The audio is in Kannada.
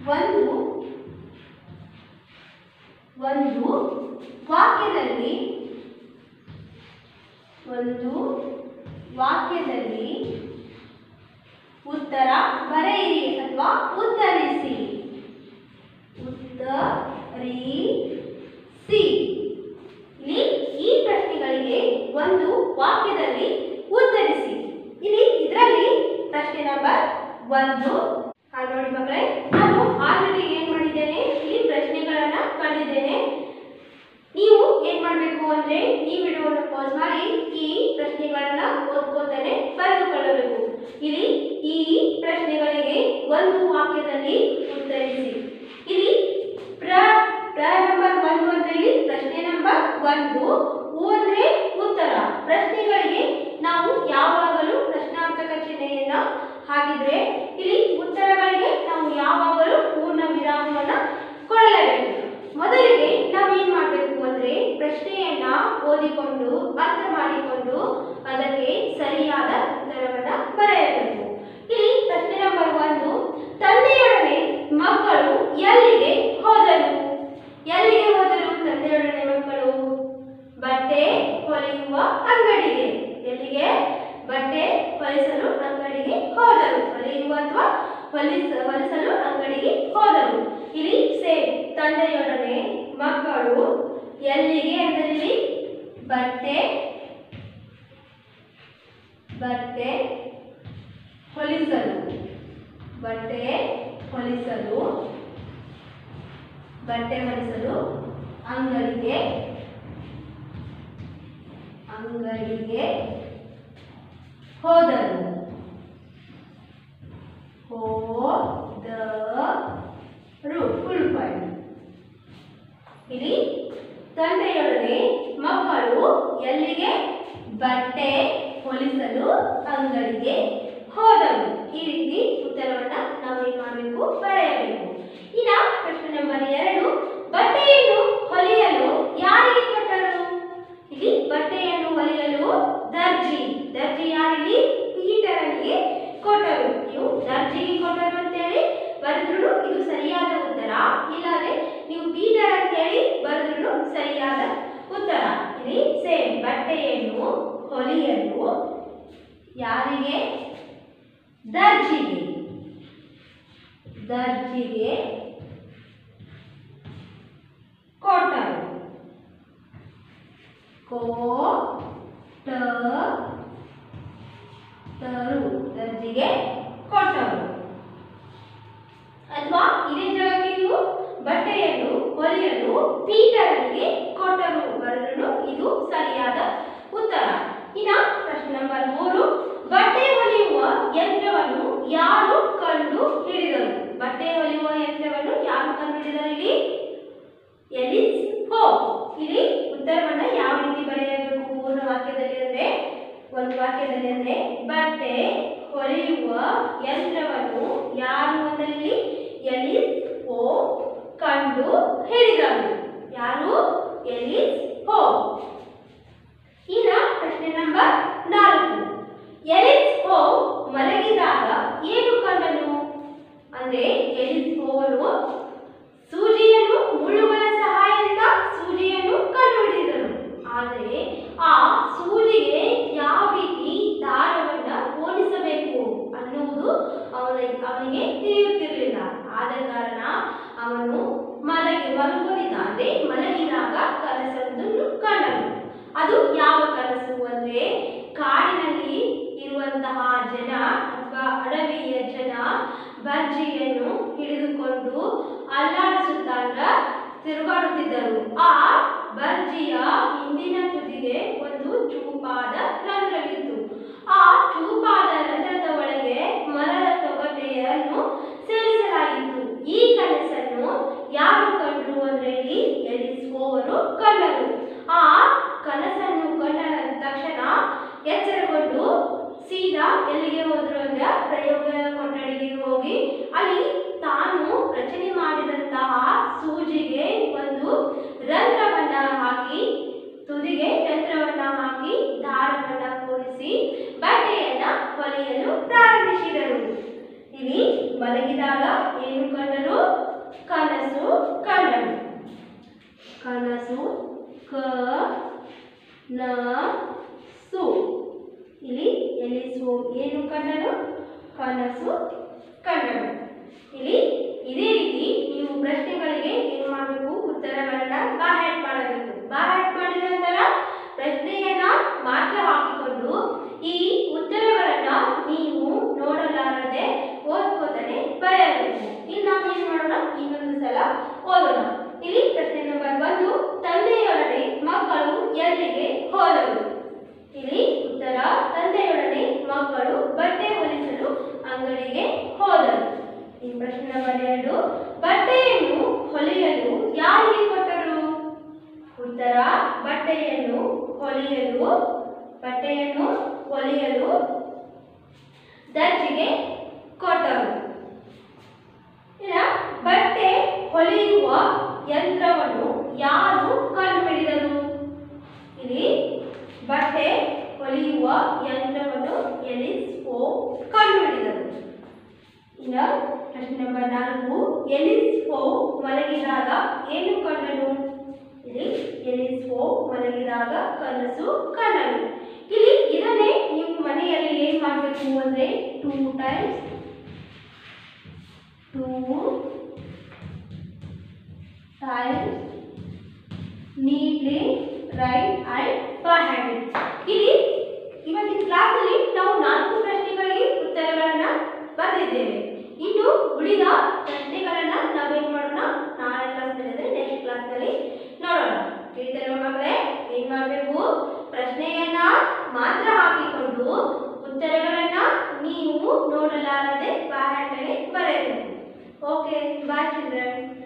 ಒಂದು ಒಂದು ವಾಕ್ಯದಲ್ಲಿ ಒಂದು ವಾಕ್ಯದಲ್ಲಿ ಉತ್ತರ ಬರೆಯಿರಿ ಅಥವಾ ಉತ್ತರಿಸಿ ಉತ್ತರಿಸಿ ಇಲ್ಲಿ ಈ ಪ್ರಶ್ನೆಗಳಿಗೆ ಒಂದು ವಾಕ್ಯದಲ್ಲಿ ಉತ್ತರಿಸಿ ಇಲ್ಲಿ ಇದರಲ್ಲಿ ಪ್ರಶ್ನೆ ನಂಬರ್ ಒಂದು ಹಾಗೆ ನೋಡಿ ಮಕ್ಕಳೇ ನಾನು ಆಲ್ರೆಡಿ ಏನ್ ಮಾಡಿದ್ದೇನೆ ಇಲ್ಲಿ ಪ್ರಶ್ನೆಗಳನ್ನ ಕಂಡಿದ್ದೇನೆ ನೀವು ಏನ್ ಮಾಡಬೇಕು ಅಂದ್ರೆ ಈ ವಿಡಿಯೋನ ಪಾಸ್ ಮಾಡಿ ಈ ಪ್ರಶ್ನೆಗಳನ್ನ ಓದ್ಕೋತಾನೆ ಬರೆದುಕೊಳ್ಳಬೇಕು ಇಲ್ಲಿ ಈ ಪ್ರಶ್ನೆಗಳಿಗೆ ಒಂದು ವಾಕ್ಯದಲ್ಲಿ ಉತ್ತರಿಸಿ ಇಲ್ಲಿ ಪ್ರ ಪ್ರ ನಂಬರ್ ಒಂದು ಅಂದ್ರೆ ಇಲ್ಲಿ ಪ್ರಶ್ನೆ ನಂಬರ್ ಒಂದು ಉ ಅಂದ್ರೆ ಉತ್ತರ ಪ್ರಶ್ನೆಗಳಿಗೆ ನಾವು ಯಾವಾಗಲೂ ಪ್ರಶ್ನಾರ್ಥಕ ಚಿಹ್ನೆಯನ್ನ ಹಾಕಿದ್ರೆ ಇಲ್ಲಿ ಉತ್ತರಗಳಿಗೆ ನಾವು ಯಾವಾಗಲೂ ಪೂರ್ಣ ವಿರಾಮವನ್ನ ಕೊಡಲೇಬೇಕು ಮೊದಲಿಗೆ ನಾವು ಏನ್ ಮಾಡಬೇಕು ಅಂದ್ರೆ ಪ್ರಶ್ನೆಯನ್ನ ಓದಿಕೊಂಡು ಅರ್ಥ ಮಾಡಿಕೊಂಡು ಅದಕ್ಕೆ ಸರಿಯಾದ ಉತ್ತರವನ್ನ ಬರೆಯಬೇಕು ಇಲ್ಲಿ ಪ್ರಶ್ನೆ ನಂಬರ್ ಒಂದು ತಂದೆಯೊಡನೆ ಮಕ್ಕಳು ಎಲ್ಲಿಗೆ ಹೋದರು ಎಲ್ಲಿಗೆ ಹೋದರು ತಂದೆಯೊಡನೆ ಮಕ್ಕಳು ಬಟ್ಟೆ ಹೊಲಿಯುವ ಅಂಗಡಿಗೆ ಎಲ್ಲಿಗೆ ಬಟ್ಟೆ ಹೊಲಿಸಲು ಅಂಗಡಿಗೆ ಹೋದರು ಹೊಲಿಯುವ ಅಥವಾ ಹೊಲಿಸ ಹೊಲಿಸಲು ಅಂಗಡಿಗೆ ಹೋದರು ಇಲ್ಲಿ ಸೇಮ್ ತಂದೆಯೊಡನೆ ಮಕ್ಕಳು ಎಲ್ಲಿಗೆ ಅಂದರೆ ಇಲ್ಲಿ ಬಟ್ಟೆ ಬಟ್ಟೆ ಹೊಲಿಸಲು ಬಟ್ಟೆ ಹೊಲಿಸಲು ಬಟ್ಟೆ ಹೊಲಿಸಲು ಅಂಗಡಿಗೆ ಅಂಗಡಿಗೆ ಹೋದರು ಹೋದರು ಫುಲ್ ಪಾಯಿಂಟ್ ಇಲ್ಲಿ ತಂದೆಯೊಡನೆ ಮಕ್ಕಳು ಎಲ್ಲಿಗೆ ಬಟ್ಟೆ ಹೊಲಿಸಲು ಅಂಗಡಿಗೆ ಹೋದರು ಈ ರೀತಿ ಉತ್ತರವನ್ನ ನಾವು ಏನ್ ಮಾಡಬೇಕು ಬರೆಯಬೇಕು ಇನ್ನ ಪ್ರಶ್ನೆ ನಂಬರ್ ಎರಡು ಬಟ್ಟೆಯನ್ನು ಹೊಲಿಯಲು ಯಾರಿಗೆ ಕೊಟ್ಟರು ಇಲ್ಲಿ ಬಟ್ಟೆಯನ್ನು ಹೊಲಿಯಲು ದರ್ಜಿ ದರ್ಜಿ ಯಾರಿಗೆ ಪೀಟರನಿಗೆ ಕೊಟ್ಟರು ನೀವು ದರ್ಜಿಗೆ ಕೊಟ್ಟರು ಅಂತೇಳಿ ಬರೆದ್ರು ಇದು ಸರಿಯಾದ ಉತ್ತರ ಇಲ್ಲಾಂದ್ರೆ ನೀವು ಪೀಟರ್ ಅಂತ ಹೇಳಿ ಬರೆದ್ರು ಸರಿಯಾದ ಉತ್ತರ ಇಲ್ಲಿ ಸೇಮ್ ಬಟ್ಟೆಯನ್ನು ಹೊಲಿಯಲು ಯಾರಿಗೆ ದರ್ಜಿಗೆ ದರ್ಜಿಗೆ ಕೊಟ್ಟರು ಕೊಟ್ಟರು ದರ್ಜಿಗೆ ಕೊಟ್ಟರು ಅಥವಾ ಇದೇ ಜಾಗಕ್ಕೆ ನೀವು ಬಟ್ಟೆಯನ್ನು ಹೊಲಿಯಲು ಪೀಟರನಿಗೆ ಕೊಟ್ಟರು ಬರೆದ್ರು ಇದು ಸರಿಯಾದ ಉತ್ತರ ಇನ್ನ ಪ್ರಶ್ನೆ ನಂಬರ್ ಮೂರು ಬಟ್ಟೆ ಹೊಲಿಯುವ ಯಂತ್ರವನ್ನು ಯಾರು ಕಂಡು ಹಿಡಿದರು ಬಟ್ಟೆ ಹೊಲಿಯುವ ಯಂತ್ರವನ್ನು ಯಾರು ಕಂಡು ಹಿಡಿದರು ಇಲ್ಲಿ ಎಲಿಸ್ ಹೋ ಇಲ್ಲಿ ಉತ್ತರವನ್ನ ಯಾವ ರೀತಿ ಬರೆಯಬೇಕು ಪೂರ್ಣ ವಾಕ್ಯದಲ್ಲಿ ಅಂದ್ರೆ ಒಂದು ವಾಕ್ಯದಲ್ಲಿ ಅಂದ್ರೆ ಬಟ್ಟೆ ಹೊಲಿಯುವ ಯಂತ್ರವನ್ನು ಯಾರು ಒಂದಲ್ಲಿ ಎಲಿಸ್ ಹೋ ಕಂಡು ಹಿಡಿದರು ಯಾರು ಎಲಿಸ್ ಹೋ ಇನ್ನ ಪ್ರಶ್ನೆ ನಂಬರ್ ನಾಲ್ಕು ಎಲಿಸ್ ಹೋ ಮಲಗಿದಾಗ ಏನು ಕಂಡನು ಅಂದ್ರೆ ಎಲಿಸ್ ಹೋವನು ಸೂಜಿಯನ್ನು ಮುಳ್ಳುಗಳ ಸಹಾಯದಿಂದ ಸೂಜಿಯನ್ನು ಕಂಡುಹಿಡಿದನು ಆದರೆ ಆ ಸೂಜಿಗೆ ಯಾವ ರೀತಿ ದಾರವನ್ನ ಹೋಲಿಸಬೇಕು ಅನ್ನುವುದು ಅವನ ಅವನಿಗೆ ತಿಳಿಯುತ್ತಿರಲಿಲ್ಲ ಆದ ಕಾರಣ ಅವನು ಮಲಗಿ ಮಲಗುವುದಿಲ್ಲ ಅಂದ್ರೆ ಮಲಗಿದಾಗ ಕನಸೊಂದನ್ನು ಕಂಡನು ಅದು ಯಾವ ಕನಸು ಅಂದ್ರೆ ಕಾಡಿನಲ್ಲಿ ಇರುವಂತಹ ಜನ ಅಥವಾ ಅಡವಿಯ ಜನ ಬರ್ಜಿಯನ್ನು ಹಿಡಿದುಕೊಂಡು ಅಲ್ಲಾಡಿಸುತ್ತಾಗ ತಿರುಗಾಡುತ್ತಿದ್ದರು ಆ ಬರ್ಜಿಯ ಹಿಂದಿನ ತುದಿಗೆ ಒಂದು ಚೂಪಾದ ರಂಧ್ರವಿತ್ತು ಆ ಚೂಪಾದ ರಂಧ್ರದ ಒಳಗೆ ಮರದ ತೊಗಟೆಯನ್ನು ಸೇರಿಸಲಾಗಿತ್ತು ಈ ಕನಸನ್ನು ಯಾರು ಕಂಡರು ಅಂದ್ರೆ ಇಲ್ಲಿ ಎಲಿಸ್ಕೋವರು ಕಂಡರು ಆ ಕನಸನ್ನು ಕಂಡ ತಕ್ಷಣ ಎಚ್ಚರಗೊಂಡು ಸೀದಾ ಎಲ್ಲಿಗೆ ಹೋದ್ರು ಅಂದ್ರೆ ಪ್ರಯೋಗ ಕೊಠಡಿಗೆ ಹೋಗಿ ಅಲ್ಲಿ ತಾನು ರಚನೆ ಮಾಡಿದಂತಹ ಸೂಜಿಗೆ ಒಂದು ರಂಧ್ರವನ್ನ ಹಾಕಿ ತುದಿಗೆ ಯಂತ್ರವನ್ನ ಹಾಕಿ ದಾರವನ್ನ ಕೂರಿಸಿ ಬಟ್ಟೆಯನ್ನ ಹೊಲಿಯಲು ಪ್ರಾರಂಭಿಸಿದರು ಇಲ್ಲಿ ಮಲಗಿದಾಗ ಏನು ಕಂಡರು ನ ಸು ಇಲ್ಲಿ ಎಲಿಸು ಏನು ಕನ್ನಡ ಕನಸು ಕನ್ನಡ ಇಲ್ಲಿ ಇದೇ ರೀತಿ ನೀವು ಪ್ರಶ್ನೆಗಳಿಗೆ ಏನು ಮಾಡಬೇಕು ಉತ್ತರಗಳನ್ನ ಬಾಹ್ಯಾಟ್ ಮಾಡಬೇಕು ಬಾಹ್ಯಾಟ್ ಮಾಡಿದ ನಂತರ ಪ್ರಶ್ನೆಯನ್ನ ಮಾತ್ರ ಹಾಕಿಕೊಂಡು ಈ ಉತ್ತರಗಳನ್ನ ನೀವು ನೋಡಲಾರದೆ ಓದ್ಕೋತಾನೆ ಬರೆಯಬೇಕು ಇಲ್ಲಿ ನಾವು ಏನು ಮಾಡೋಣ ಇನ್ನೊಂದು ಸಲ ಓದೋಣ ಇಲ್ಲಿ ಪ್ರಶ್ನೆ ನಂಬರ್ ಒಂದು ತಂದೆಯೊಡನೆ ಮಕ್ಕಳು ಎಲ್ಲಿಗೆ ಹೋದರು ಇಲ್ಲಿ ಉತ್ತರ ತಂದೆಯೊಡನೆ ಮಕ್ಕಳು ಬಟ್ಟೆ ಹೊಲಿಸಲು ಅಂಗಡಿಗೆ ಹೋದರು ಈ ಪ್ರಶ್ನೆ ನಂಬರ್ ಎರಡು ಬಟ್ಟೆಯನ್ನು ಹೊಲಿಯಲು ಯಾರಿಗೆ ಕೊಟ್ಟರು ಉತ್ತರ ಬಟ್ಟೆಯನ್ನು ಹೊಲಿಯಲು ಬಟ್ಟೆಯನ್ನು ಹೊಲಿಯಲು ದರ್ಜಿಗೆ ಕೊಟ್ಟರು ಇನ್ನ ಬಟ್ಟೆ ಹೊಲಿಯುವ ಯಂತ್ರವನ್ನು ಯಾರು ಕಂಡುಹಿಡಿದರು ಇಲ್ಲಿ ಬಟ್ಟೆ ಹೊಲಿಯುವ ಯಂತ್ರವನ್ನು ಎಲಿಸ್ಕೋ ಕಂಡುಹಿಡಿದರು ಇನ್ನ ಪ್ರಶ್ನೆ ನಂಬರ್ ನಾಲ್ಕು ಎಲಿಸ್ಕೋ ಮಲಗಿದಾಗ ಏನು ಕಂಡನು ಇಲ್ಲಿ ಎಲಿಸ್ಕೋ ಮಲಗಿದಾಗ ಕನಸು ಕಂಡನು ಇಲ್ಲಿ ಇದನ್ನೇ ನೀವು ಮನೆಯಲ್ಲಿ ಏನ್ ಮಾಡಬೇಕು ಅಂದ್ರೆ two times two times neatly write and forehand ಇಲ್ಲಿ ಇವತ್ತಿನ ಕ್ಲಾಸಲ್ಲಿ ನಾವು ನಾಲ್ಕು ಪ್ರಶ್ನೆಗಳಿಗೆ ಉತ್ತರಗಳನ್ನ ಬರೆದಿದ್ದೇವೆ ಇನ್ನು ಉಳಿದ ಪ್ರಶ್ನೆಗಳನ್ನ ನಾವೇನ್ ಮಾಡೋಣ ನಾಳೆ ಕ್ಲಾಸ್ನಲ್ಲಿ ಅಂದ್ರೆ ನೆಕ್ಸ್ಟ್ ಕ್ಲಾಸ್ನಲ್ಲಿ ನೋಡೋಣ ತಿಳಿತಾರೆ ಮಕ್ಕಳೇ ಏನ್ ಮಾಡಬೇಕು ಪ್ರಶ್ನೆಯನ್ನ ಮಾತ್ರ ಹಾಕಿಕೊಂಡು ಉತ್ತರಗಳನ್ನ ನೀವು ನೋಡಲಾರದೆ ಬಾಹ್ಯಾಟನೆ ಬರೆಯಬೇಕು ಓಕೆ ಬಾಯ್ ಚಿಲ್ಡ್ರನ್